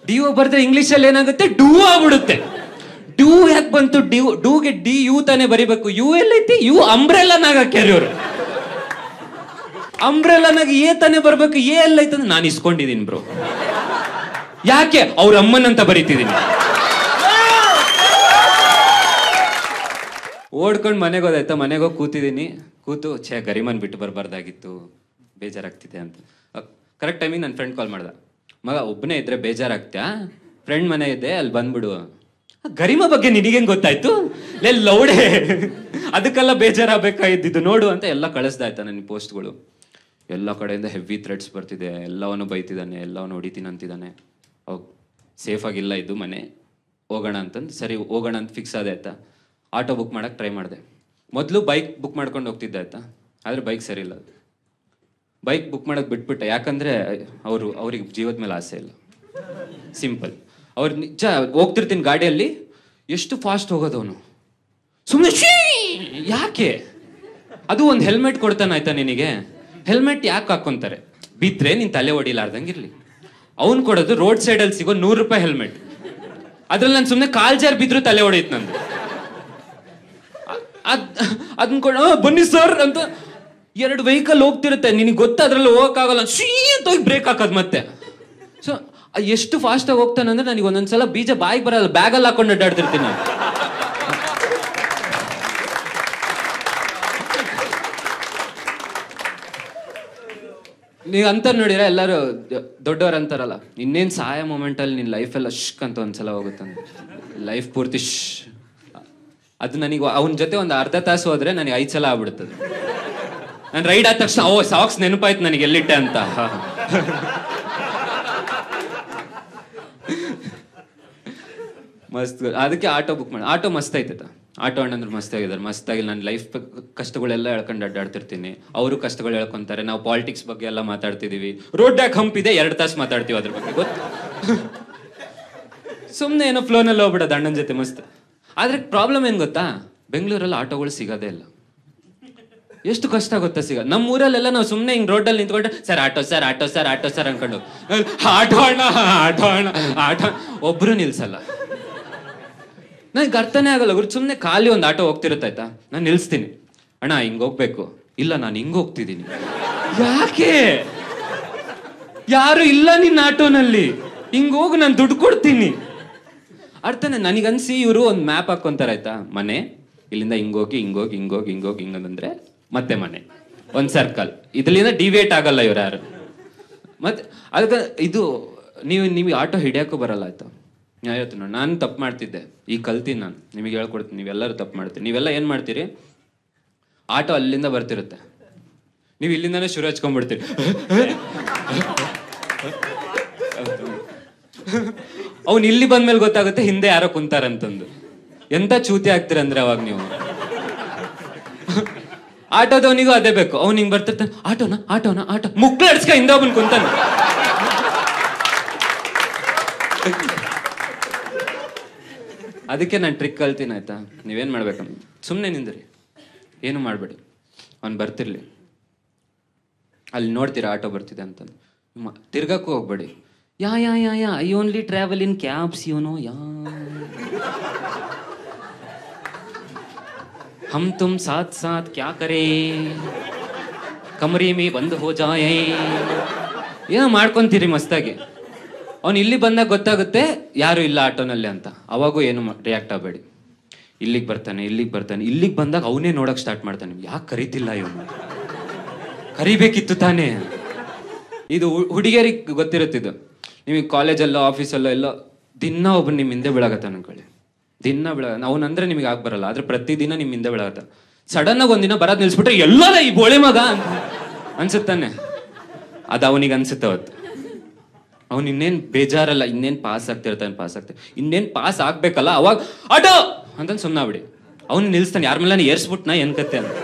D you ಬರ್ದ್ರೆ ಇಂಗ್ಲಿಷಲ್ಲಿ ಏನಾಗುತ್ತೆ do ಆಗ್ಬಿಡುತ್ತೆ ಡೂ ಯಾಕೆ ಬಂತು ಡ್ಯೂ ಡೂಗೆ ಡಿ ಯು ತಾನೇ ಬರಿಬೇಕು ಯು ಎಲ್ಲೈತಿ ಯು ಅಂಬ್ರೆಲ್ಲನಾಗ ಹಾಕ್ಯಾರ ಇವ್ರು ಅಂಬ್ರೆಲ್ಲನಾಗ ಏ ತಾನೇ ಬರ್ಬೇಕು ಏ ಎಲ್ಲೈತೆ ಅಂದ್ರೆ ನಾನು ಇಸ್ಕೊಂಡಿದ್ದೀನಿ ಬ್ರೋ ಯಾಕೆ ಅವ್ರ ಅಮ್ಮನಂತ ಬರೀತಿದ್ದೀನಿ ಓಡ್ಕೊಂಡು ಮನೆಗೆ ಹೋದಾಯ್ತಾ ಮನೆಗೆ ಹೋಗಿ ಕೂತಿದ್ದೀನಿ ಕೂತು ಛೇ ಗರಿಮನ್ ಬಿಟ್ಟು ಬರಬಾರ್ದಾಗಿತ್ತು ಬೇಜಾರಾಗ್ತಿದೆ ಅಂತ ಕರೆಕ್ಟ್ ಟೈಮಿಗೆ ನನ್ನ ಫ್ರೆಂಡ್ ಕಾಲ್ ಮಾಡ್ದ ಮಗ ಒಬ್ಬನೇ ಇದ್ರೆ ಬೇಜಾರಾಗ್ತ್ಯಾ ಫ್ರೆಂಡ್ ಮನೆ ಇದೆ ಅಲ್ಲಿ ಬಂದ್ಬಿಡು ಆ, ಗರಿಮ ಬಗ್ಗೆ ನಿನಗೇನ್ ಗೊತ್ತಾಯ್ತು ಲೇ ಲೌಡೆ ಅದಕ್ಕೆಲ್ಲ ಬೇಜಾರಾಗಬೇಕಾಗಿದ್ದು ನೋಡು ಅಂತ ಎಲ್ಲ ಕಳಿಸ್ದಾಯ್ತಾ ನನ್ನ ಪೋಸ್ಟ್ಗಳು ಎಲ್ಲ ಕಡೆಯಿಂದ ಹೆವಿ ಥ್ರೆಡ್ಸ್ ಬರ್ತಿದೆ ಎಲ್ಲವನ್ನು ಬೈತಿದ್ದಾನೆ ಎಲ್ಲವನ್ನು ಹೊಡಿತೀನಿ ಅಂತಿದ್ದಾನೆ ಹೋಗ್ ಸೇಫ್ ಆಗಿಲ್ಲ ಇದು ಮನೆ ಹೋಗೋಣ ಅಂತಂದು ಸರಿ ಹೋಗೋಣ ಅಂತ ಫಿಕ್ಸ್ ಆದೆ ಆಯ್ತಾ ಆಟೋ ಬುಕ್ ಮಾಡಕ್ಕೆ ಟ್ರೈ ಮಾಡಿದೆ ಮೊದಲು ಬೈಕ್ ಬುಕ್ ಮಾಡ್ಕೊಂಡು ಹೋಗ್ತಿದ್ದೆ ಆಯ್ತಾ ಆದರೆ ಬೈಕ್ ಸರಿ ಇಲ್ಲ ಅದು ಬೈಕ್ ಬುಕ್ ಮಾಡೋದು ಬಿಟ್ಬಿಟ್ಟೆ ಯಾಕಂದ್ರೆ ಅವರು ಅವ್ರಿಗೆ ಜೀವದ ಮೇಲೆ ಆಸೆ ಇಲ್ಲ ಸಿಂಪಲ್ ಅವ್ರು ನಿಜ ಹೋಗ್ತಿರ್ತೀನಿ ಗಾಡಿಯಲ್ಲಿ ಎಷ್ಟು ಫಾಸ್ಟ್ ಹೋಗೋದು ಅವನು ಸುಮ್ಮನೆ ಯಾಕೆ ಅದು ಒಂದು ಹೆಲ್ಮೆಟ್ ಕೊಡ್ತಾನೆ ಆಯ್ತಾ ನಿನಗೆ ಹೆಲ್ಮೆಟ್ ಯಾಕೆ ಹಾಕೊಂತಾರೆ ಬಿದ್ರೆ ನಿನ್ ತಲೆ ಹೊಡಿಲಾರ್ದಂಗಿರ್ಲಿ ಅವ್ನು ಕೊಡೋದು ರೋಡ್ ಸೈಡಲ್ಲಿ ಸಿಗೋ ನೂರು ರೂಪಾಯಿ ಹೆಲ್ಮೆಟ್ ಅದ್ರಲ್ಲಿ ನಾನು ಸುಮ್ಮನೆ ಕಾಲ್ ಜಾರ್ ಬಿದ್ರು ತಲೆ ಹೊಡೆಯುತ್ತೆ ನಂದು ಅದ್ ಅದನ್ನ ಕೊಡ "ಆ, ಬನ್ನಿ ಸರ್ ಅಂತ ಎರಡು ವೆಹಿಕಲ್ ಹೋಗ್ತಿರುತ್ತೆ ನಿನಗೆ ಗೊತ್ತ ಅದ್ರಲ್ಲಿ ಹೋಗಕ್ಕಾಗಲ್ಲ ಶೀ ಅಂತ ಹೋಗಿ ಬ್ರೇಕ್ ಹಾಕೋದು ಮತ್ತೆ ಸೊ ಎಷ್ಟು ಫಾಸ್ಟ್ ಆಗಿ ಹೋಗ್ತಾನೆ ಅಂದ್ರೆ ನನಗೆ ಒಂದೊಂದ್ಸಲ ಬೀಜ ಬಾಯಿಗೆ ಬರಲ್ಲ ಬ್ಯಾಗಲ್ಲಿ ಹಾಕೊಂಡು ಅಡ್ಡಾಡ್ತಿರ್ತೀನಿ ನಾನು ನೀವು ಅಂತ ನೋಡಿರ ಎಲ್ಲರೂ ದೊಡ್ಡವ್ರು ಅಂತಾರಲ್ಲ ಇನ್ನೇನ್ ಸಹಾಯ ಮೂಮೆಂಟ್ ಅಲ್ಲಿ ನಿನ್ ಲೈಫ್ ಎಲ್ಲ ಶಕ್ ಅಂತ ಒಂದ್ಸಲ ಹೋಗುತ್ತಂತ ಲೈಫ್ ಪೂರ್ತಿ ಶ್ ಅದು ನನಗೆ ಅವನ ಜೊತೆ ಒಂದು ಅರ್ಧ ತಾಸು ಹೋದ್ರೆ ನನಗೆ ಐದು ಸಲ ಆಗ್ಬಿಡುತ್ತದೆ ನಾನು ರೈಡ್ ಆದ ತಕ್ಷಣ ಓ ಸಾಕ್ಸ್ ನೆನಪಾಯ್ತು ನನಗೆ ಎಲ್ಲಿಟ್ಟೆ ಅಂತ ಮಸ್ತ್ ಅದಕ್ಕೆ ಆಟೋ ಬುಕ್ ಮಾಡಿ ಆಟೋ ಮಸ್ತ್ ಐತದ ಆಟೋ ಅಣ್ಣಂದ್ರೆ ಮಸ್ತ್ ಆಗಿದ್ದಾರೆ ಮಸ್ತ್ ಆಗಿ ನನ್ನ ಲೈಫ್ ಕಷ್ಟಗಳೆಲ್ಲ ಹೇಳ್ಕೊಂಡು ಅಡ್ಡಾಡ್ತಿರ್ತೀನಿ ಅವರು ಕಷ್ಟಗಳು ಹೇಳ್ಕೊಂತಾರೆ ನಾವು ಪಾಲಿಟಿಕ್ಸ್ ಬಗ್ಗೆ ಎಲ್ಲ ಮಾತಾಡ್ತಿದೀವಿ ರೋಡ್ ಯಾಕೆ ಹಂಪ್ ಇದೆ ಎರಡು ತಾಸು ಮಾತಾಡ್ತೀವಿ ಅದ್ರ ಬಗ್ಗೆ ಗೊತ್ತು ಸುಮ್ಮನೆ ಏನೋ ಫ್ಲೋನಲ್ಲಿ ಹೋಗ್ಬಿಡೋದು ಅಣ್ಣನ ಜೊತೆ ಮಸ್ತ್ ಆದ್ರೆ ಪ್ರಾಬ್ಲಮ್ ಏನ್ ಗೊತ್ತಾ ಬೆಂಗಳೂರಲ್ಲಿ ಆಟೋಗಳು ಸಿಗೋದೇ ಇಲ್ಲ ಎಷ್ಟು ಕಷ್ಟ ಗೊತ್ತಾ ಸಿಗ ನಮ್ಮ ಊರಲ್ಲೆಲ್ಲ ನಾವು ಸುಮ್ಮನೆ ಹಿಂಗ್ ರೋಡಲ್ಲಿ ನಿಂತ್ಕೊಂಡು sir auto sir auto sir auto sir ಅನ್ಕೊಂಡು ಆಟೋ ಅಣ್ಣ ಆಟೋ ಅಣ್ಣ ಆಟೋ ಒಬ್ರು ನಿಲ್ಸಲ್ಲ ನನಗೆ ಅರ್ಥನೇ ಆಗಲ್ಲ ಗುರು ಸುಮ್ಮನೆ ಖಾಲಿ ಒಂದು ಆಟೋ ಹೋಗ್ತಿರುತ್ತಾಯ್ತಾ ನಾನು ನಿಲ್ಸ್ತೀನಿ ಅಣ್ಣ ಹಿಂಗ್ ಹೋಗ್ಬೇಕು ಇಲ್ಲ ನಾನು ಹಿಂಗ್ ಹೋಗ್ತಿದ್ದೀನಿ ಯಾಕೆ ಯಾರು ಇಲ್ಲ ನಿನ್ನ ಆಟೋನಲ್ಲಿ ಹಿಂಗ್ ಹೋಗು ನಾನು ದುಡ್ಡು ಕೊಡ್ತೀನಿ ಅರ್ಥನೇ ನನಗನ್ಸಿ ಇವರು ಒಂದು ಮ್ಯಾಪ್ ಹಾಕೊಂತಾರ ಆಯ್ತಾ ಮನೆ ಇಲ್ಲಿಂದ ಹಿಂಗೋಗಿ ಹಿಂಗೋಗಿ ಹಿಂಗೋಗಿ ಹಿಂಗೋಗಿ ಹಿಂಗಂದ್ರೆ ಮತ್ತೆ ಮನೆ ಒಂದ್ ಸರ್ಕಲ್ ಇದರಿಂದ ಡಿವೇಟ್ ಆಗಲ್ಲ ಇವ್ರು ಯಾರು ಮತ್ತೆ ಅದಕ್ಕೆ ಇದು ನೀವು ನಿಮಗೆ ಆಟೋ ಹಿಡಿಯೋಕ್ಕೂ ಬರಲ್ಲ ಆಯ್ತಾ ನಾ ಹೇಳ್ತೀನಿ ನೋಡಿ ನಾನು ತಪ್ಪು ಮಾಡ್ತಿದ್ದೆ ಈಗ ಕಲ್ತೀನಿ ನಾನು ನಿಮಗೆ ಹೇಳ್ಕೊಡ್ತೀನಿ ನೀವೆಲ್ಲರೂ ತಪ್ಪು ಮಾಡ್ತೀರಿ ನೀವೆಲ್ಲ ಏನು ಮಾಡ್ತೀರಿ ಆಟೋ ಅಲ್ಲಿಂದ ಬರ್ತಿರುತ್ತೆ ನೀವು ಇಲ್ಲಿಂದಾನೇ ಶುರು ಹಚ್ಕೊಂಡ್ಬಿಡ್ತೀರಿ ಅವ್ನು ಇಲ್ಲಿ ಬಂದ್ಮೇಲೆ ಗೊತ್ತಾಗುತ್ತೆ ಹಿಂದೆ ಯಾರೋ ಕುಂತಾರಂತಂದು ಎಂತ ಚೂತಿ ಆಗ್ತೀರಂದ್ರೆ ಅವಾಗ ನೀವು ಆಟೋದವನಿಗೂ ಅದೇ ಬೇಕು ಅವ್ನು ಹಿಂಗ್ ಬರ್ತಿರ್ತಾನೆ ಆಟೋನ ಆಟೋನ ಆಟೋ ಮುಕ್ಳು ಅಡ್ಸ್ಕ ಹಿಂದೆ ಒಬ್ಬನ್ ಕುಂತಾನೆ ಅದಕ್ಕೆ ನಾನು ಟ್ರಿಕ್ ಕಲ್ತೀನಿ ಆಯ್ತಾ ನೀವೇನ್ ಮಾಡ್ಬೇಕಂತ ಸುಮ್ಮನೆ ನಿಂದ್ರಿ ಏನು ಮಾಡಬೇಡಿ ಅವ್ನು ಬರ್ತಿರ್ಲಿ ಅಲ್ಲಿ ನೋಡ್ತೀರಾ ಆಟೋ ಬರ್ತಿದೆ ಅಂತಂದು ಮ- ತಿರ್ಗಕ್ಕೂ ಹೋಗ್ಬೇಡಿ yeah yeah yeah yeah I only travel in cabs you know yeah ಹಮ್ ತುಮ್ ಸಾಥ್ ಸಾಥ್ ಕ್ಯಾ ಕರೇ ಕಮರಿ ಮೀ ಬಂದ್ ಹೋ ಜಾಯೇ ಏನೋ ಮಾಡ್ಕೊಂತೀರಿ ಮಸ್ತಾಗಿ ಅವ್ನು ಇಲ್ಲಿ ಬಂದಾಗ ಗೊತ್ತಾಗುತ್ತೆ ಯಾರು ಇಲ್ಲ ಆಟೋನಲ್ಲಿ ಅಂತ ಅವಾಗೂ ಏನು ರಿಯಾಕ್ಟ್ ಆಗಬೇಡಿ ಇಲ್ಲಿಗೆ ಬರ್ತಾನೆ ಇಲ್ಲಿಗೆ ಬರ್ತಾನೆ ಇಲ್ಲಿಗೆ ಬಂದಾಗ ಅವನೇ ನೋಡಕ್ ಸ್ಟಾರ್ಟ್ ಮಾಡ್ತಾನೆ ಯಾಕೆ ಕರೀತಿಲ್ಲ ಇವನು ಕರಿಬೇಕಿತ್ತು ತಾನೇ ಇದು ಹು- ಹುಡುಗಿಯರಿಗೆ ಗೊತ್ತಿರುತ್ತಿದ್ದು ನಿಮಗೆ ಕಾಲೇಜಲ್ಲೋ ಆಫೀಸಲ್ಲೋ ಎಲ್ಲೋ ದಿನ ಒಬ್ಬ ನಿಮ್ಮ ಹಿಂದೆ ಬೀಳಾಗತ್ತ ಅನ್ಕೊಳ್ಳಿ ದಿನ ಬೀಳ ಅವನಂದ್ರೆ ನಿಮಗೆ ಆಗ ಬರಲ್ಲ ಆದ್ರೆ ಪ್ರತಿದಿನ ನಿಮ್ಮ ಹಿಂದೆ ಬೀಳಾಗತ್ತ ಸಡನ್ ಆಗಿ ಒಂದಿನ ಬರೋದ್ ನಿಲ್ಸ್ಬಿಟ್ರೆ ಎಲ್ಲದ ಈ ಬೋಳೆ ಮಗ ಅಂತ ಅನ್ಸುತ್ತಾನೆ ಅದು ಅವನಿಗೆ ಅನ್ಸುತ್ತೆ ಅವತ್ತು ಅವ್ನು ಇನ್ನೇನ್ ಬೇಜಾರಲ್ಲ ಇನ್ನೇನ್ ಪಾಸ್ ಆಗ್ತಿರ್ತಾನೆ ಪಾಸ್ ಆಗ್ತಾನೆ ಇನ್ನೇನ್ ಪಾಸ್ ಆಗ್ಬೇಕಲ್ಲ ಅವಾಗ ಆಟೋ ಅಂತ ಸುಮ್ಮನೆ ಬಿಡಿ ಅವ್ನು ನಿಲ್ಸ್ತಾನೆ ಯಾರ ಮೇಲೆ ಏರ್ಸ್ಬಿಟ್ನಾ ಏನ್ ಕತ್ತೆ ಅಂತ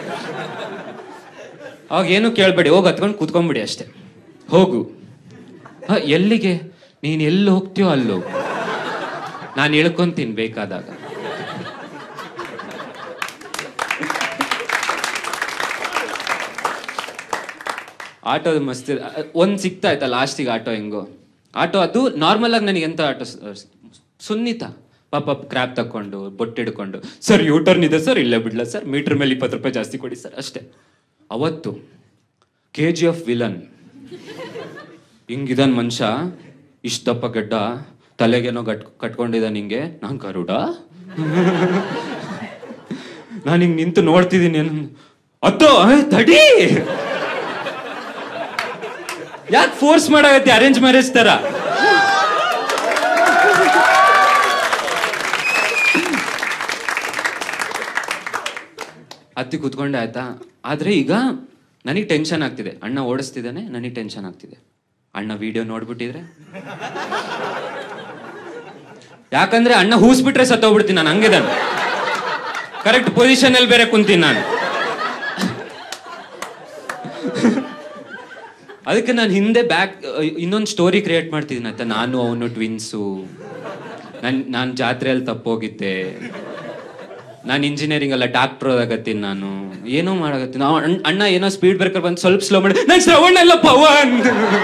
ಅವಾಗ ಏನು ಕೇಳ್ಬೇಡಿ ಹೋಗಿ ಹತ್ಕೊಂಡು ಕೂತ್ಕೊಂಡ್ಬಿಡಿ ಅಷ್ಟೇ ಹೋಗು ಹ, ಎಲ್ಲಿಗೆ ನೀನ್ ಎಲ್ಲಿ ಹೋಗ್ತೀಯೋ ಅಲ್ಲಿ ಹೋಗು ನಾನು ಇಳ್ಕೊಂತೀನಿ ಬೇಕಾದಾಗ ಆಟೋದು ಮಸ್ತ್ ಇದೆ. ಅ- ಒಂದ್ ಸಿಕ್ತಾ ಆಯ್ತಾ ಲಾಸ್ಟಿಗೆ ಆಟೋ ಹೆಂಗೋ ಆಟೋ ಅದು ನಾರ್ಮಲ್ ಆಗಿ ನನಗೆ ಎಂತ ಆಟೋ ಸ- ಸ- ಸುನ್ನಿತ ಪಾಪ ಕ್ರ್ಯಾಪ್ ತಕೊಂಡು ಬೊಟ್ಟಿಡ್ಕೊಂಡು ಸರ್ ಯೂ ಟರ್ನ್ ಇದೆ ಸರ್ ಇಲ್ಲೇ ಬಿಡ್ಲ ಸರ್ ಮೀಟರ್ ಮೇಲೆ ಇಪ್ಪತ್ತು ರೂಪಾಯಿ ಜಾಸ್ತಿ ಕೊಡಿ ಸರ್ ಅಷ್ಟೇ ಅವತ್ತು ಕೆ ಜಿ ಎಫ್ ವಿಲನ್ ಹಿಂಗಿದನ್ ಮನುಷ್ಯ ಇಷ್ಟ ದಪ್ಪ ಗಡ್ಡ ತಲೆಗೇನೋ ಗಟ್ ಕಟ್ಕೊಂಡಿದ್ದಾನೆ ಹಿಂಗೆ ನಾನ್ ಗರುಡ ನಾನು ಹಿಂಗ್ ನಿಂತು ನೋಡ್ತಿದ್ದೀನಿ ಅತ್ತೋ ಏ, ತಡಿ ಯಾಕೆ ಫೋರ್ಸ್ ಮಾಡಾಗತ್ತೆ ಅರೇಂಜ್ ಮ್ಯಾರೇಜ್ ತರ ಹತ್ತಿ ಕೂತ್ಕೊಂಡೆ ಆಯ್ತಾ ಆದ್ರೆ ಈಗ ನನಗೆ ಟೆನ್ಷನ್ ಆಗ್ತಿದೆ ಅಣ್ಣ ಓಡಿಸ್ತಿದ್ದಾನೆ ನನಗೆ ಟೆನ್ಷನ್ ಆಗ್ತಿದೆ ಅಣ್ಣ ವಿಡಿಯೋ ನೋಡ್ಬಿಟ್ಟಿದ್ರೆ ಯಾಕಂದ್ರೆ ಅಣ್ಣ ಹೂಸ್ಬಿಟ್ರೆ ಸತ್ತೋಗ್ಬಿಡ್ತೀನಿ ನಾನು ಹಂಗಿದಾನೆ ಕರೆಕ್ಟ್ ಪೊಸಿಷನ್ ಅಲ್ಲಿ ಬೇರೆ ಕುಂತೀನಿ ನಾನು ಅದಕ್ಕೆ ನಾನು ಹಿಂದೆ ಬ್ಯಾಕ್ ಇನ್ನೊಂದು ಸ್ಟೋರಿ ಕ್ರಿಯೇಟ್ ಮಾಡ್ತಿದ್ದೀನಿ ಆಯ್ತಾ ನಾನು ಅವನು ಟ್ವಿನ್ಸು ನನ್ ನಾನು ಜಾತ್ರೆಯಲ್ಲಿ ತಪ್ಪೋಗಿದ್ದೆ ನಾನು ಇಂಜಿನಿಯರಿಂಗ್ ಅಲ್ಲ ಡಾಕ್ಟರ್ ಓದಾಗತ್ತೀನಿ ನಾನು ಏನೋ ಮಾಡಕತ್ತೀನಿ ಅವ ಅಣ್ಣ- ಅಣ್ಣ ಏನೋ ಸ್ಪೀಡ್ ಬ್ರೇಕರ್ ಬಂದು ಸ್ವಲ್ಪ ಸ್ಲೋ ಮಾಡಿ ನಾನು ಶ್ರವಣ ಎಲ್ಲ ಪವನ್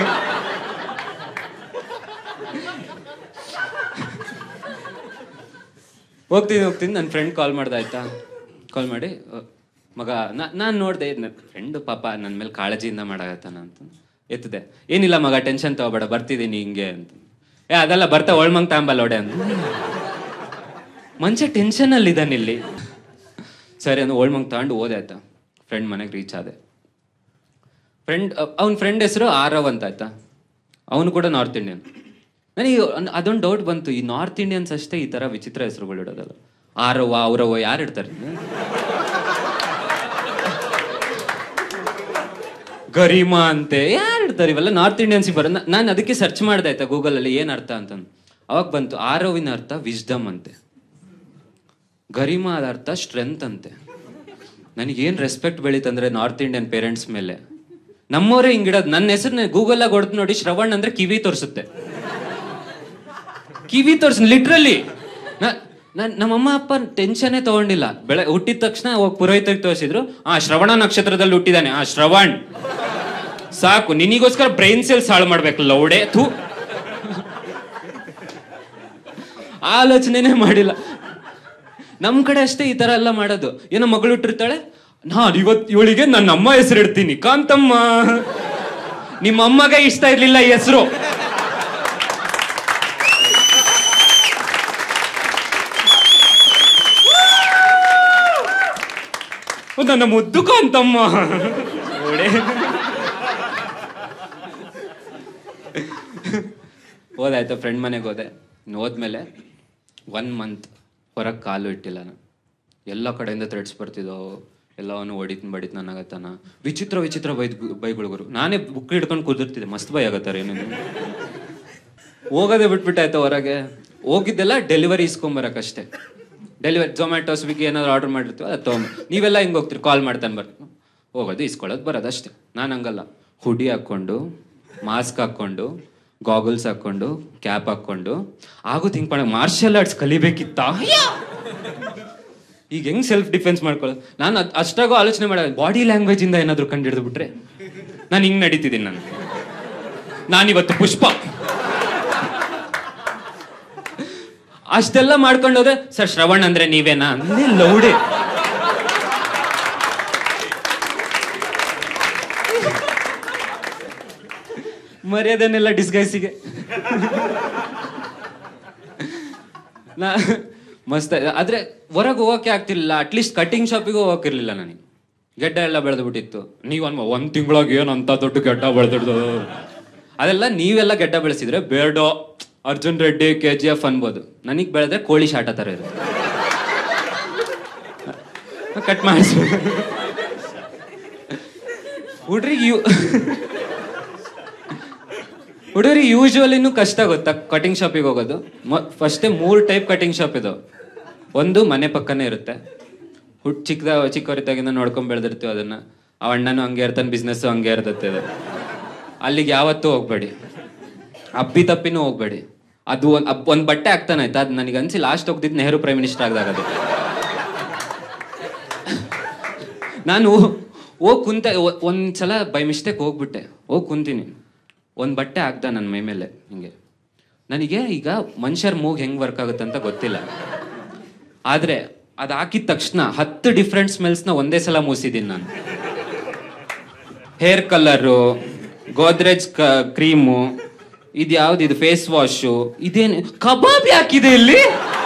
ಹೋಗ್ತೀನಿ ಹೋಗ್ತೀನಿ ನನ್ನ ಫ್ರೆಂಡ್ ಕಾಲ್ ಮಾಡ್ದೆ ಆಯ್ತಾ ಕಾಲ್ ಮಾಡಿ ಅ, ಮಗ ನಾನು ನೋಡಿದೆ ನನ್ನ ಫ್ರೆಂಡ್ ಪಾಪ ನನ್ನ ಮೇಲೆ ಕಾಳಜಿಯಿಂದ ಮಾಡಾಗತ್ತಾನ ಅಂತ ಎತ್ತದೆ ಏನಿಲ್ಲ ಮಗ ಟೆನ್ಷನ್ ತಗೋಬೇಡ ಬರ್ತಿದ್ದೀನಿ ಹಿಂಗೆ ಅಂತ ಏ ಅದೆಲ್ಲ ಬರ್ತಾ ಒಳ್ಮಂಗ್ ತಾಂಬಲ್ಲ ಒಡೆ ಅಂತ ಮನುಷ್ಯ ಟೆನ್ಷನ್ ಅಲ್ಲಿ ಇದ್ದಾನೆ ಇಲ್ಲಿ ಸರಿ ಅಂದ್ರೆ ಓಲ್ಮಂಗ್ ತಗೊಂಡು ಹೋದೆ ಆಯ್ತಾ ಫ್ರೆಂಡ್ ಮನೆಗೆ ರೀಚ್ ಆದೆ ಫ್ರೆಂಡ್ ಅವ್ನ ಫ್ರೆಂಡ್ ಹೆಸರು ಆರವ್ ಅಂತ ಆಯ್ತಾ ಅವನು ಕೂಡ ನಾರ್ತ್ ಇಂಡಿಯನ್ ನನಗೆ ಅನ್- ಅದೊಂದು ಡೌಟ್ ಬಂತು ಈ ನಾರ್ತ್ ಇಂಡಿಯನ್ಸ್ ಅಷ್ಟೇ ಈ ತರ ವಿಚಿತ್ರ ಹೆಸರುಗಳು ಇಡೋದಲ್ಲ ಆರವ್ವ ಅವ್ರವ್ವ ಯಾರು ಇಡ್ತಾರೆ ಗರಿಮಾ ಅಂತೆ ಯಾರು ಇಡ್ತಾರೆ ಇವೆಲ್ಲ ನಾರ್ತ್ ಇಂಡಿಯನ್ಸ್ ಬರ ನಾನು ಅದಕ್ಕೆ ಸರ್ಚ್ ಮಾಡಿದೆ ಆಯ್ತಾ ಗೂಗಲ್ ಅಲ್ಲಿ ಏನ್ ಅರ್ಥ ಅಂತ ಅವಾಗ ಬಂತು ಆರವಿನ ಅರ್ಥ ವಿಸ್ಡಮ್ ಅಂತೆ ಗರಿಮಾ ಅದ ಅರ್ಥ ಸ್ಟ್ರೆಂತ್ ಅಂತೆ ನನಗೇನು ರೆಸ್ಪೆಕ್ಟ್ ಬೆಳೀತಂದ್ರೆ ನಾರ್ತ್ ಇಂಡಿಯನ್ ಪೇರೆಂಟ್ಸ್ ಮೇಲೆ ನಮ್ಮವರೇ ಹಿಂಗಿಡೋದು ನನ್ನ ಹೆಸರನ್ನ ಗೂಗಲ್ಲಾಗ ಹೊಡೆದು ನೋಡಿ ಶ್ರವಣ್ ಅಂದ್ರೆ ಕಿವಿ ತೋರಿಸುತ್ತೆ ಕಿವಿ ತೋರ್ಸ್ ಲಿಟ್ರಲಿ ನಮ್ಮಮ್ಮ ಅಪ್ಪ ಟೆನ್ಷನ್ನೇ ತಗೊಂಡಿಲ್ಲ ಬೆಳೆ ಹುಟ್ಟಿದ ತಕ್ಷಣ ಹೋಗಿ ಪುರೋಹಿತರಿಗೆ ತೋರಿಸಿದ್ರು ಆ ಶ್ರವಣ ನಕ್ಷತ್ರದಲ್ಲಿ ಹುಟ್ಟಿದಾನೆ ಆ ಶ್ರವಣ್ ಸಾಕು ನಿನಿಗೋಸ್ಕರ ಬ್ರೈನ್ ಸೆಲ್ಸ್ ಹಾಳು ಮಾಡ್ಬೇಕು ಲೌಡೆ ಥೂ ಆಲೋಚನೆನೇ ಮಾಡಿಲ್ಲ ನಮ್ ಕಡೆ ಅಷ್ಟೇ ಈ ತರ ಎಲ್ಲ ಮಾಡೋದು ಏನೋ ಮಗಳು ಹುಟ್ಟಿರ್ತಾಳೆ ನಾನ್ ಇವತ್ ಇವಳಿಗೆ ನನ್ನ ಅಮ್ಮ ಹೆಸರು ಇಡ್ತೀನಿ ಕಾಂತಮ್ಮ ನಿಮ್ಮ ಅಮ್ಮಗೆ ಇಷ್ಟ ಇರ್ಲಿಲ್ಲ ಈ ಹೆಸರು ನನ್ನ ಮುದ್ದು ಕಾಂತಮ್ಮ ಒಳ್ಳೆ ಹೋದಾಯ್ತು ಫ್ರೆಂಡ್ ಮನೆಗೆ ಹೋದೆ ಇನ್ನು ಹೋದ್ಮೇಲೆ ಒನ್ ಮಂತ್ ಹೊರಗೆ ಕಾಲು ಇಟ್ಟಿಲ್ಲ ನಾನು ಎಲ್ಲ ಕಡೆಯಿಂದ ಥ್ರೆಡ್ಸ್ ಬರ್ತಿದ್ದೋ ಎಲ್ಲವನ್ನು ಹೊಡಿತೀನಿ ಬಡಿತ್ ನನಗತ್ತಾನ ವಿಚಿತ್ರ ವಿಚಿತ್ರ ಬೈದ್ ಬೈಗುಳುಗರು ನಾನೇ ಬುಕ್ ಹಿಡ್ಕೊಂಡು ಕುದಿರ್ತಿದ್ದೆ ಮಸ್ತ್ ಬೈ ಆಗತ್ತಾರೆ ಏನೇನು ಹೋಗೋದೇ ಬಿಟ್ಬಿಟ್ಟಾಯ್ತು ಹೊರಗೆ ಹೋಗಿದ್ದೆಲ್ಲ ಡೆಲಿವರಿ ಇಸ್ಕೊಂಬರಕ್ಕಷ್ಟೇ ಡೆಲಿವರಿ ಝೊಮ್ಯಾಟೊ ಸ್ವಿಗ್ಗಿ ಏನಾದ್ರು ಆರ್ಡರ್ ಮಾಡಿರ್ತೀವಿ ಅದು ತೊಗೊಂಬ ನೀವೆಲ್ಲ ಹಿಂಗೆ ಹೋಗ್ತೀರಿ ಕಾಲ್ ಮಾಡ್ತಾನೆ ಬರ್ತೀನಿ ಹೋಗೋದು ಇಸ್ಕೊಳ್ಳೋದು ಬರೋದು ಅಷ್ಟೇ ನಾನು ಹಂಗಲ್ಲ ಹುಡಿ ಹಾಕ್ಕೊಂಡು ಮಾಸ್ಕ್ ಹಾಕ್ಕೊಂಡು ಗಾಗಲ್ಸ್ ಹಾಕ್ಕೊಂಡು ಕ್ಯಾಪ್ ಹಾಕ್ಕೊಂಡು ಆಗು ಥಿಂಕ್ ಮಾಡ ಮಾರ್ಷಲ್ ಆರ್ಟ್ಸ್ ಕಲಿಬೇಕಿತ್ತ ಈಗ ಹೆಂಗ್ ಸೆಲ್ಫ್ ಡಿಫೆನ್ಸ್ ಮಾಡ್ಕೊಳ್ಳೋದು ನಾನು ಅದ್- ಅಷ್ಟಾಗೂ ಆಲೋಚನೆ ಮಾಡ ಬಾಡಿ ಲ್ಯಾಂಗ್ವೇಜ್ ಇಂದ ಏನಾದ್ರು ಕಂಡಿಡಿದು ಬಿಟ್ರೆ ನಾನು ಹಿಂಗ್ ನಡೀತಿದ್ದೀನಿ ನಾನು ನಾನಿವತ್ತು ಪುಷ್ಪ ಅಷ್ಟೆಲ್ಲ ಮಾಡ್ಕೊಂಡು ಹೋದ್ರೆ ಸರ್ ಶ್ರವಣ್ ಅಂದ್ರೆ ನೀವೇನಾ ಅಂದೇ ಲೌಡೆ ಮರ್ಯಾದೆನೆಲ್ಲ ಡಿಸ್ಗೈಸಿಗೆ ನಾ ಮಸ್ತ್ ಆದ್ರೆ ಹೊರಗೆ ಹೋಗಕ್ಕೆ ಆಗ್ತಿರ್ಲಿಲ್ಲ ಅಟ್ಲೀಸ್ಟ್ ಕಟಿಂಗ್ ಶಾಪಿಗೂ ಹೋಗಕ್ಕಿರ್ಲಿಲ್ಲ ನನಗೆ ಗೆಡ್ಡ ಎಲ್ಲ ಬೆಳೆದು ಬಿಟ್ಟಿತ್ತು ನೀವು ಅನ್ವ ಒಂದ್ ತಿಂಗಳಾಗ ಏನು ಅಂತ ದೊಡ್ಡ ಗೆಡ್ಡ ಬೆಳೆದಿಡ್ದು ಅದೆಲ್ಲ ನೀವೆಲ್ಲ ಗೆಡ್ಡ ಬೆಳೆಸಿದ್ರೆ ಬೇಡೋ Arjun Reddy K G F ಅನ್ಬೋದು ನನಗೆ ಬೆಳೆದ್ರೆ ಕೋಳಿ ಶಾಟ ತರ ಇರುತ್ತೆ ಕಟ್ ಮಾಡಿಸ್ ಹುಡ್ರಿಗೆ ಯು ಹುಡುಗರಿಗೆ ಯೂಶುವಲಿನೂ ಕಷ್ಟ ಗೊತ್ತಾ ಕಟಿಂಗ್ ಶಾಪಿಗೆ ಹೋಗೋದು ಫಸ್ಟೇ ಮೂರು ಟೈಪ್ ಕಟಿಂಗ್ ಶಾಪ್ ಇದು ಒಂದು ಮನೆ ಪಕ್ಕನೇ ಇರುತ್ತೆ ಹುಟ್ ಚಿಕ್ಕದ ಚಿಕ್ಕವರಿದ್ದಾಗಿಂದ ನೋಡ್ಕೊಂಡ್ ಬೆಳೆದಿರ್ತೀವಿ ಅದನ್ನ ಆ ಅಣ್ಣನೂ ಹಂಗೆ ಇರ್ತಾನೆ ಬಿಸ್ನೆಸ್ಸು ಹಂಗೆ ಇರ್ತೈತೆ ಅದು ಅಲ್ಲಿಗೆ ಯಾವತ್ತೂ ಹೋಗ್ಬೇಡಿ ಅಪ್ಪಿ ತಪ್ಪಿನೂ ಹೋಗ್ಬೇಡಿ ಅದು ಒಂದ್ ಅಪ್- ಒಂದ್ ಬಟ್ಟೆ ಹಾಕ್ತಾನೆ ಆಯ್ತಾ ಅದು ನನಗೆ ಅನ್ಸಿ ಲಾಸ್ಟ್ ಹೋಗ್ದಿದ್ದು ನೆಹರು ಪ್ರೈಮ್ ಮಿನಿಸ್ಟರ್ ಆಗ್ದಾಗ ಅದು ನಾನು ಹೋಗ್ ಕುಂತ ಒ- ಒಂದ್ಸಲ ಬೈ ಮಿಸ್ಟೇಕ್ ಹೋಗ್ಬಿಟ್ಟೆ ಹೋಗ್ ಕುಂತೀನಿ ಒಂದು ಬಟ್ಟೆ ಹಾಕ್ದ ನನ್ನ ಮೈ ಮೇಲೆ ಹಿಂಗೆ ನನಗೆ ಈಗ ಮನುಷ್ಯರ ಮೂಗ್ ಹೆಂಗ್ ವರ್ಕ್ ಆಗುತ್ತೆ ಅಂತ ಗೊತ್ತಿಲ್ಲ ಆದ್ರೆ ಅದು ಹಾಕಿದ ತಕ್ಷಣ ಹತ್ತು ಡಿಫ್ರೆಂಟ್ ಸ್ಮೆಲ್ಸ್ನ ಒಂದೇ ಸಲ ಮೂಸಿದ್ದೀನಿ ನಾನು ಹೇರ್ ಕಲರು ಗೋದ್ರೇಜ್ ಕ್ರೀಮು ಇದು ಯಾವ್ದು ಇದು ಫೇಸ್ ವಾಶು ಇದೇನು ಕಬಾಬ್ ಯಾಕಿದೆ ಇಲ್ಲಿ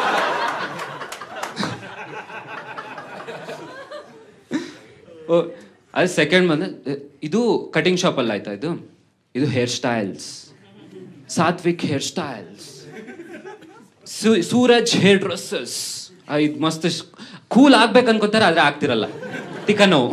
ಓ ಅದು ಸೆಕೆಂಡ್ ಬಂದು ಇದು ಕಟಿಂಗ್ ಶಾಪಲ್ಲಿ ಆಯ್ತಾ ಇದು ಇದು hair styles Satvik hair styles Sooraj hair dresses ಇದು ಮಸ್ತ್ ಕೂಲ್ ಆಗ್ಬೇಕು ಅನ್ಕೋತಾರೆ ಆದ್ರೆ ಆಗ್ತಿರಲ್ಲ ತಿಕ್ಕ ನೋವು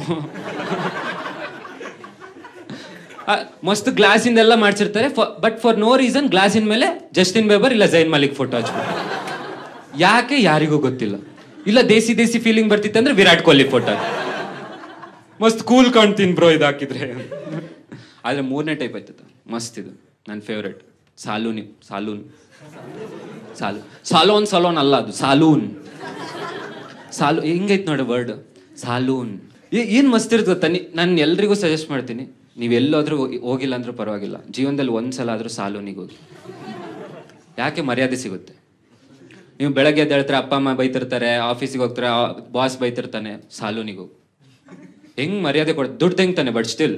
ಆ, ಮಸ್ತ್ ಗ್ಲಾಸಿಂದ ಎಲ್ಲ ಮಾಡ್ಸಿರ್ತಾರೆ ಬಟ್ ಫಾರ್ ನೋ ರೀಸನ್ ಗ್ಲಾಸಿನ ಮೇಲೆ ಜಸ್ಟಿನ್ ಬೇಬರ್ ಇಲ್ಲ ಜೈನ್ ಮಾಲಿಕ್ ಫೋಟೋ ಹಚ್ಬಿಟ್ಟು ಯಾಕೆ ಯಾರಿಗೂ ಗೊತ್ತಿಲ್ಲ ಇಲ್ಲ ದೇಸಿ ದೇಸಿ ಫೀಲಿಂಗ್ ಬರ್ತಿತ್ತು ಅಂದ್ರೆ ವಿರಾಟ್ ಕೊಹ್ಲಿ ಫೋಟೋ ಮಸ್ತ್ ಕೂಲ್ ಕಾಣ್ತೀನಿ ಬ್ರೋ ಇದು ಹಾಕಿದ್ರೆ ಆದ್ರೆ ಮೂರನೇ ಟೈಪ್ ಆಯ್ತದ ಮಸ್ತ್ ಇದು ನನ್ನ ಫೇವ್ರೆಟ್ ಸಾಲೂನಿ ಸಾಲೂನ್ ಸಾಲು ಸಾಲೋನ್ ಸಲೋನ್ ಅಲ್ಲ ಅದು ಸಾಲೂನ್ ಸಾಲು ಹೆಂಗೈತ್ ನೋಡಿ ವರ್ಡ್ ಸಾಲೂನ್ ಏ- ಏನ್ ಮಸ್ತ್ ಇರ್ತದೆ ಗೊತ್ತಾ ನಾನು ಎಲ್ರಿಗೂ ಸಜೆಸ್ಟ್ ಮಾಡ್ತೀನಿ ನೀವು ಎಲ್ಲಾದ್ರೂ ಹೋಗಿ- ಹೋಗಿಲ್ಲ ಅಂದ್ರೂ ಪರವಾಗಿಲ್ಲ ಜೀವನದಲ್ಲಿ ಒಂದ್ಸಲ ಆದ್ರೂ ಸಾಲೂನಿಗೆ ಹೋಗಿ ಯಾಕೆ ಮರ್ಯಾದೆ ಸಿಗುತ್ತೆ ನೀವು ಬೆಳಗ್ಗೆ ಎದ್ದು ಹೇಳ್ತಾರೆ ಅಪ್ಪ ಅಮ್ಮ ಬೈತಿರ್ತಾರೆ ಆಫೀಸಿಗೆ ಹೋಗ್ತಾರೆ ಬಾಸ್ ಬೈತಿರ್ತಾನೆ ಸಾಲೂನಿಗೆ ಹೋಗಿ ಹೆಂಗ್ ಮರ್ಯಾದೆ ಕೊಡ ದುಡ್ಡು ತೆಂಗ್ತಾನೆ ಬಟ್ ಸ್ಟಿಲ್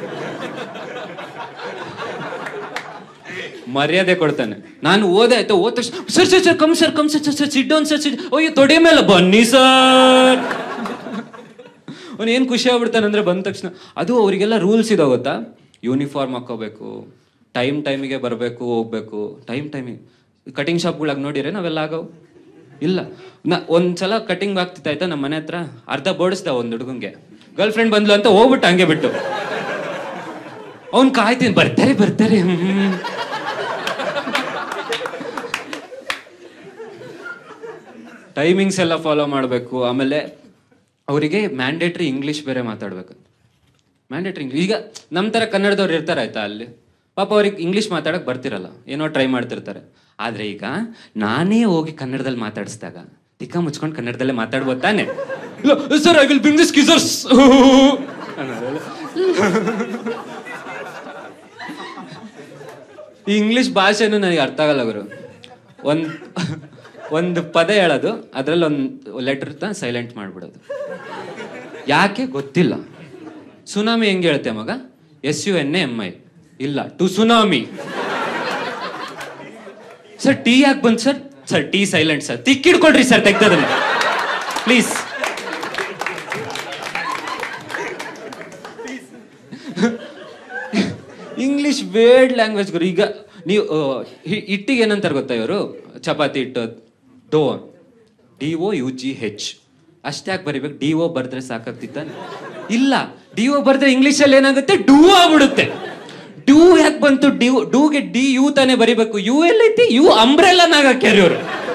ಮರ್ಯಾದೆ ಕೊಡ್ತಾನೆ ನಾನು ಓದೆ ಆಯ್ತಾ ಓದ ತಕ್ಷಣ sir sir sir come sir come sir sir sir sit down sir sit ಅಯ್ಯೋ ತೊಡೆ ಮೇಲೆ ಬನ್ನಿ ಸರ್ ಅವ್ನು ಏನು ಖುಷಿ ಆಗ್ಬಿಡ್ತಾನೆ ಅಂದ್ರೆ ಬಂದ ತಕ್ಷಣ ಅದು ಅವರಿಗೆಲ್ಲ ರೂಲ್ಸ್ ಇದಾವೆ ಗೊತ್ತಾ ಯೂನಿಫಾರ್ಮ್ ಹಾಕೋಬೇಕು ಟೈಮ್ ಟೈಮಿಗೆ ಬರಬೇಕು ಹೋಗ್ಬೇಕು ಟೈಮ್ ಟೈಮಿಗೆ ಕಟಿಂಗ್ ಶಾಪ್ಗಳಾಗ ನೋಡಿದ್ರೆ ನಾವೆಲ್ಲ ಆಗವು ಇಲ್ಲ ನಾ ಒಂದ್ಸಲ ಕಟಿಂಗ್ ಆಗ್ತಿತ್ತಾಯ್ತಾ ನಮ್ಮ ಮನೆ ಹತ್ರ ಅರ್ಧ ಬೋಡಿಸ್ದ ಒಂದು ಹುಡುಗಂಗೆ ಗರ್ಲ್ ಫ್ರೆಂಡ್ ಬಂದ್ಲು ಅಂತ ಹೋಗ್ಬಿಟ್ಟು ಹಂಗೆ ಬಿಟ್ಟು ಅವ್ನ್ ಕಾಯ್ತೀನಿ ಬರ್ತಾರೆ ಬರ್ತಾರೆ ಹ್ಮ್. ಟೈಮಿಂಗ್ಸ್ ಎಲ್ಲ ಫಾಲೋ ಮಾಡಬೇಕು ಆಮೇಲೆ ಅವರಿಗೆ ಮ್ಯಾಂಡೇಟ್ರಿ ಇಂಗ್ಲಿಷ್ ಬೇರೆ ಮಾತಾಡ್ಬೇಕು ಮ್ಯಾಂಡೇಟ್ರಿ ಇಂಗ್ಲಿಷ್ ಈಗ ನಮ್ಮ ಥರ ಕನ್ನಡದವ್ರು ಇರ್ತಾರೆ ಆಯ್ತಾ ಅಲ್ಲಿ ಪಾಪ ಅವ್ರಿಗೆ ಇಂಗ್ಲಿಷ್ ಮಾತಾಡಕ್ ಬರ್ತಿರಲ್ಲ ಏನೋ ಟ್ರೈ ಮಾಡ್ತಿರ್ತಾರೆ ಆದ್ರೆ ಈಗ ನಾನೇ ಹೋಗಿ ಕನ್ನಡದಲ್ಲಿ ಮಾತಾಡಿಸಿದಾಗ ತಿಕ್ಕ ಮುಚ್ಕೊಂಡು ಕನ್ನಡದಲ್ಲೇ ಮಾತಾಡ್ಬೋದು ತಾನೆ sir I will bing this kissers ಈ ಇಂಗ್ಲಿಷ್ ಭಾಷೆನೂ ನನಗೆ ಅರ್ಥ ಆಗಲ್ಲ ಗುರು ಒಂದ್ ಒಂದು ಪದ ಹೇಳೋದು ಅದ್ರಲ್ಲಿ ಒಂದು ಲೆಟರ್ ಸೈಲೆಂಟ್ ಮಾಡ್ಬಿಡೋದು ಯಾಕೆ ಗೊತ್ತಿಲ್ಲ ಸುನಾಮಿ ಹೆಂಗೆ ಹೇಳ್ತೆ ಮಗ S U N M I ಇಲ್ಲ ಟು ಸುನಾಮಿ ಸರ್ ಟೀ ಯಾಕೆ ಬಂತು sir sir T silent sir ತಿಕ್ಕಿಡ್ಕೊಳ್ರಿ ಸರ್ ತೆಗ್ದದನ್ನ ಪ್ಲೀಸ್ ಇಂಗ್ಲಿಷ್ ವೇರ್ಡ್ ಲ್ಯಾಂಗ್ವೇಜ್ ಗುರು ಈಗ ನೀವು ಆ, ಹಿ- ಹಿಟ್ಟಿಗೆ ಏನಂತಾರೆ ಗೊತ್ತಾ ಇವರು ಚಪಾತಿ ಹಿಟ್ಟು dough D O U G H ಅಷ್ಟ್ಯಾಕೆ ಬರಿಬೇಕು ಡಿ ಒ ಬರ್ದ್ರೆ ಸಾಕಾಗ್ತಿತ್ತ ಇಲ್ಲ ಡಿ ಒ ಬರ್ದ್ರೆ ಇಂಗ್ಲಿಷಲ್ಲಿ ಏನಾಗುತ್ತೆ ಡೂ ಆಗ್ಬಿಡುತ್ತೆ ಡೂ ಯಾಕೆ ಬಂತು ಡ್ಯೂ ಡೂಗೆ ಡಿ ಯು ತಾನೇ ಬರಿಬೇಕು ಯು ಎಲ್ಲೈತಿ ಯು ಅಂಬ್ರೆಲ್ಲನಾಗ ಹಾಕ್ಯಾರ ಇವರು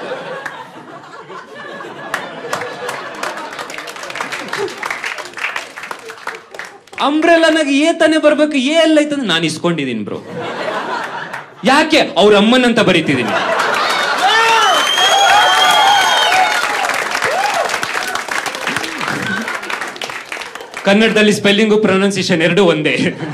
ಅಂಬ್ರೆಲ್ಲನಾಗ ಏ ತಾನೇ ಬರ್ಬೇಕು ಏ ಎಲ್ಲೈತಂದ್ರೆ ನಾನು ಇಸ್ಕೊಂಡಿದ್ದೀನಿ ಬ್ರೋ ಯಾಕೆ ಅವ್ರ ಅಮ್ಮನಂತ ಬರೀತಿದ್ದೀನಿ ಕನ್ನಡದಲ್ಲಿ ಸ್ಪೆಲ್ಲಿಂಗು ಪ್ರೊನೌನ್ಸಿಯೇಷನ್ ಎರಡು ಒಂದೇ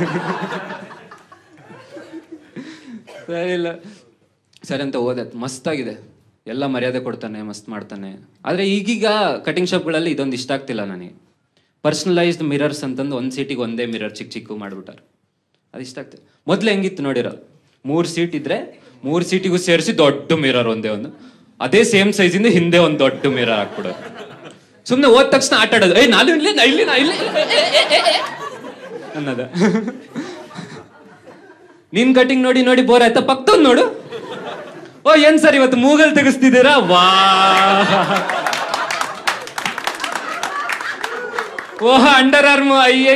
ಸರಿ ಇಲ್ಲ ಸರಿ ಅಂತ ಓದತ್ ಮಸ್ತಾಗಿದೆ ಎಲ್ಲ ಮರ್ಯಾದೆ ಕೊಡ್ತಾನೆ ಮಸ್ತ್ ಮಾಡ್ತಾನೆ ಆದ್ರೆ ಈಗೀಗ ಕಟಿಂಗ್ ಶಾಪ್ಗಳಲ್ಲಿ ಇದೊಂದು ಇಷ್ಟ ಆಗ್ತಿಲ್ಲ ನನಗೆ ಪರ್ಸನಲೈಸ್ಡ್ ಮಿರರ್ಸ್ ಅಂತಂದು ಒಂದು ಸೀಟಿಗೆ ಒಂದೇ ಮಿರರ್ ಚಿಕ್ಕ ಚಿಕ್ಕ ಮಾಡ್ಬಿಟ್ಟಾರೆ ಅದು ಇಷ್ಟ ಆಗ್ತದೆ ಮೊದ್ಲು ಹೆಂಗಿತ್ತು ನೋಡಿರೋ ಮೂರು ಸೀಟ್ ಇದ್ರೆ ಮೂರು ಸೀಟಿಗೂ ಸೇರಿಸಿ ದೊಡ್ಡ ಮಿರರ್ ಒಂದೇ ಒಂದು ಅದೇ ಸೇಮ್ ಸೈಜಿಂದ ಹಿಂದೆ ಒಂದು ದೊಡ್ಡ ಮಿರರ್ ಹಾಕ್ಬಿಡೋದು ಸುಮ್ಮನೆ ಹೋದ ತಕ್ಷಣ ಆಟ ಆಡೋದು ಏ ನಾನು ಇಲ್ಲಿ ನಾ ಇಲ್ಲಿ ನಾ ಇಲ್ಲಿ ಅನ್ನೋದ ನಿನ್ ಕಟಿಂಗ್ ನೋಡಿ ನೋಡಿ ಬೋರ್ ಆಯ್ತಾ ಪಕ್ಕದವ್ನು ನೋಡು ಓ ಏನ್ ಸರ್ ಇವತ್ತು ಮೂಗಲ್ ತೆಗಿಸ್ತಿದ್ದೀರಾ ವಾ ಓಹ್ ಅಂಡರ್ ಆರ್ಮ್ ಅಯ್ಯೇ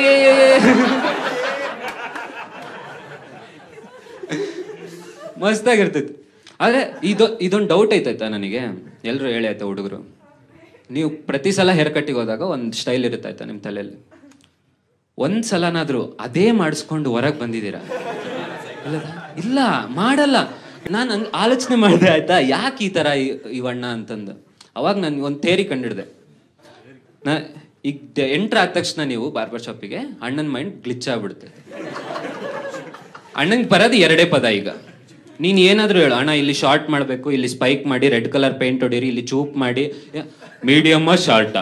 ಮಸ್ತಾಗಿರ್ತೈತಿ ಆದ್ರೆ ಇದು ಇದೊಂದು ಡೌಟ್ ಐತಾಯ್ತಾ ನನಗೆ ಎಲ್ಲರೂ ಹೇಳಿ ಆಯ್ತಾ ಹುಡುಗರು ನೀವು ಪ್ರತಿ ಸಲ ಹೇರ್ ಕಟ್ಟಿಗೆ ಹೋದಾಗ ಒಂದು ಸ್ಟೈಲ್ ಇರುತ್ತೆ ಆಯ್ತಾ ನಿಮ್ಮ ತಲೆಯಲ್ಲಿ ಒಂದ್ ಸಲನಾದ್ರೂ ಅದೇ ಮಾಡಿಸ್ಕೊಂಡು ಹೊರಗೆ ಬಂದಿದ್ದೀರಾ ಇಲ್ಲದ? ಇಲ್ಲ ಮಾಡಲ್ಲ ನಾನು ಹಂಗ್ ಆಲೋಚನೆ ಮಾಡಿದೆ ಆಯ್ತಾ ಯಾಕೆ ಈ ತರ ಈ- ಇವಣ್ಣ ಅಂತಂದು ಅವಾಗ ನನ್ಗೆ ಒಂದು ಥೇರಿ ಕಂಡಿಡ್ದೆ ನಾ ಈಗ ಎಂಟ್ರ್ ಆದ ತಕ್ಷಣ ನೀವು ಬಾರ್ಬರ್ ಶಾಪಿಗೆ ಅಣ್ಣನ ಮೈಂಡ್ ಗ್ಲಿಚ್ ಆಗ್ಬಿಡುತ್ತೆ ಅಣ್ಣಂಗೆ ಬರೋದು ಎರಡೇ ಪದ ಈಗ ನೀನ್ ಏನಾದ್ರೂ ಹೇಳು ಅಣ್ಣ ಇಲ್ಲಿ ಶಾರ್ಟ್ ಮಾಡಬೇಕು ಇಲ್ಲಿ ಸ್ಪೈಕ್ ಮಾಡಿ ರೆಡ್ ಕಲರ್ ಪೇಂಟ್ ಹೊಡೀರಿ ಇಲ್ಲಿ ಚೂಪ್ ಮಾಡಿ ಮೀಡಿಯಮ್ಮ ಶಾರ್ಟ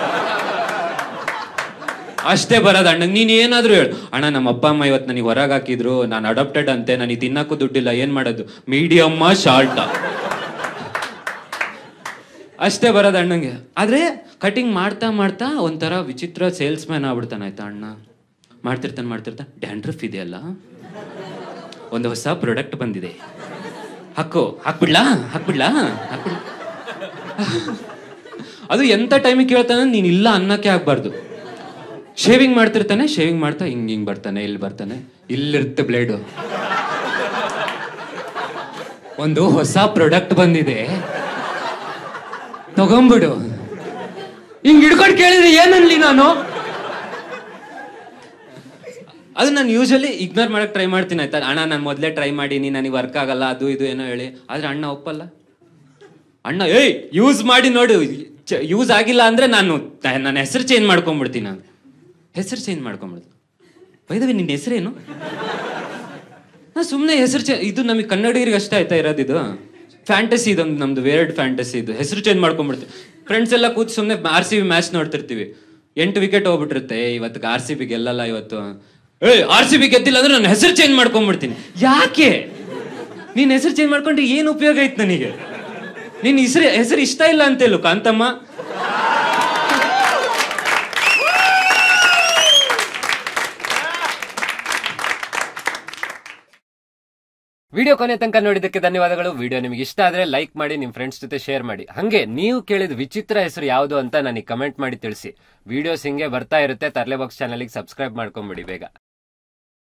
ಅಷ್ಟೇ ಬರೋದು ಅಣ್ಣಂಗೆ ನೀನ್ ಏನಾದ್ರೂ ಹೇಳು ಅಣ್ಣ ನಮ್ಮ ಅಪ್ಪ ಅಮ್ಮ ಇವತ್ತು ನನಗೆ ಹೊರಗೆ ಹಾಕಿದ್ರು ನಾನು ಅಡಾಪ್ಟೆಡ್ ಅಂತೆ ನನಗೆ ತಿನ್ನಕ್ಕೂ ದುಡ್ಡಿಲ್ಲ ಏನ್ ಮಾಡೋದು ಮೀಡಿಯಮ್ಮ ಶಾರ್ಟ ಅಷ್ಟೇ ಬರೋದು ಅಣ್ಣಂಗೆ ಆದ್ರೆ ಕಟಿಂಗ್ ಮಾಡ್ತಾ ಮಾಡ್ತಾ ಒಂಥರ ವಿಚಿತ್ರ ಸೇಲ್ಸ್ ಮ್ಯಾನ್ ಆಗ್ಬಿಡ್ತಾನೆ ಆಯ್ತಾ ಅಣ್ಣ ಮಾಡ್ತಿರ್ತಾನೆ ಮಾಡ್ತಿರ್ತಾನೆ ಡ್ಯಾಂಡ್ರಫ್ ಇದೆಯಲ್ಲ ಒಂದು ಹೊಸ ಪ್ರಾಡಕ್ಟ್ ಬಂದಿದೆ ಹಾಕು ಹಾಕ್ಬಿಡ್ಲಾ ಹಾಕ್ಬಿಡ್ಲಾ ಹಾಕ್ಬಿಡ್ಲಾ ಅದು ಎಂತ ಟೈಮಿಗೆ ಕೇಳ್ತಾನೆ ನೀನ್ ಇಲ್ಲ ಅನ್ನಕ್ಕೆ ಆಗ್ಬಾರ್ದು ಶೇವಿಂಗ್ ಮಾಡ್ತಿರ್ತಾನೆ ಶೇವಿಂಗ್ ಮಾಡ್ತಾ ಹಿಂಗ್ ಹಿಂಗ್ ಬರ್ತಾನೆ ಇಲ್ಲಿ ಬರ್ತಾನೆ ಇಲ್ಲಿರುತ್ತೆ ಬ್ಲೇಡು ಒಂದು ಹೊಸ ಪ್ರಾಡಕ್ಟ್ ಬಂದಿದೆ ತಗೊಂಬಿಡು ಹಿಂಗ್ ಹಿಡ್ಕೊಂಡು ಕೇಳಿದ್ರೆ ಏನನ್ಲಿ ನಾನು ಅದು ನಾನು ಯೂಶಲಿ ಇಗ್ನೋರ್ ಮಾಡಕ್ ಟ್ರೈ ಮಾಡ್ತೀನಿ ಆಯ್ತಾ ಅಣ್ಣ ನಾನು ಮೊದಲೇ ಟ್ರೈ ಮಾಡೀನಿ ನನಗೆ ವರ್ಕ್ ಆಗಲ್ಲ ಅದು ಇದು ಏನೋ ಹೇಳಿ ಆದ್ರೆ ಅಣ್ಣ ಒಪ್ಪಲ್ಲ ಅಣ್ಣ ಏಯ್ ಯೂಸ್ ಮಾಡಿ ನೋಡು ಯೂಸ್ ಆಗಿಲ್ಲ ಅಂದ್ರೆ ನಾನು ನನ್ನ ಹೆಸರು ಚೇಂಜ್ ಮಾಡ್ಕೊಂಡ್ಬಿಡ್ತೀನಿ ನಾನು ಹೆಸರು ಚೇಂಜ್ ಮಾಡ್ಕೊಂಡ್ಬಿಡ್ತೀನಿ ಬೈದವೆ ನಿನ್ನ ಹೆಸರೇನು ನಾ ಸುಮ್ಮನೆ ಹೆಸರು ಚೇ ಇದು ನಮಗೆ ಕನ್ನಡಿಗರಿಗೆ ಅಷ್ಟೇ ಆಯ್ತಾ ಇರೋದು ಇದು ಫ್ಯಾಂಟಸಿ ಇದೊಂದು ನಮ್ದು ವೇರ್ಡ್ ಫ್ಯಾಂಟಸಿ ಇದು ಹೆಸರು ಚೇಂಜ್ ಮಾಡ್ಕೊಂಡ್ಬಿಡ್ತೀವಿ ಫ್ರೆಂಡ್ಸ್ ಎಲ್ಲ ಕೂತ್ ಸುಮ್ಮನೆ ಆರ್ ಸಿ ಬಿ ಮ್ಯಾಚ್ ನೋಡ್ತಿರ್ತೀವಿ ಎಂಟು ವಿಕೆಟ್ ಹೋಗ್ಬಿಟ್ಟಿರುತ್ತೆ ಏ, ಇವತ್ತು ಆರ್ ಸಿ ಬಿ ಗೆಲ್ಲಲ್ಲ ಇವತ್ತು ಏ ಆರ್ ಸಿ ಬಿ ಗೆದ್ದಿಲ್ಲ ಅಂದ್ರೆ ನನ್ನ ಹೆಸರು ಚೇಂಜ್ ಮಾಡ್ಕೊಂಡ್ಬಿಡ್ತೀನಿ ಯಾಕೆ ನೀನ್ ಹೆಸರು ಚೇಂಜ್ ಮಾಡ್ಕೊಂಡ್ರೆ ಏನು ಉಪಯೋಗ ಐತೆ ನನಗೆ ನಿನ್ ಹೆಸರು ಹೆಸರು ಇಷ್ಟ ಇಲ್ಲ ಅಂತೇಳು ಕಾಂತಮ್ಮ ವಿಡಿಯೋ ಕೊನೆ ತನಕ ನೋಡಿದ್ದಕ್ಕೆ ಧನ್ಯವಾದಗಳು ವಿಡಿಯೋ ನಿಮಗೆ ಇಷ್ಟ ಆದ್ರೆ ಲೈಕ್ ಮಾಡಿ ನಿಮ್ ಫ್ರೆಂಡ್ಸ್ ಜೊತೆ ಶೇರ್ ಮಾಡಿ ಹಂಗೆ ನೀವು ಕೇಳಿದ ವಿಚಿತ್ರ ಹೆಸರು ಯಾವುದು ಅಂತ ನನಗೆ ಕಮೆಂಟ್ ಮಾಡಿ ತಿಳಿಸಿ ವಿಡಿಯೋಸ್ ಹಿಂಗೆ ಬರ್ತಾ ಇರುತ್ತೆ ತರ್ಲೆ ಬಾಕ್ಸ್ ಚಾನಲ್ಗೆ ಸಬ್ಸ್ಕ್ರೈಬ್ ಮಾಡ್ಕೊಂಬಿಡಿ ಬೇಗ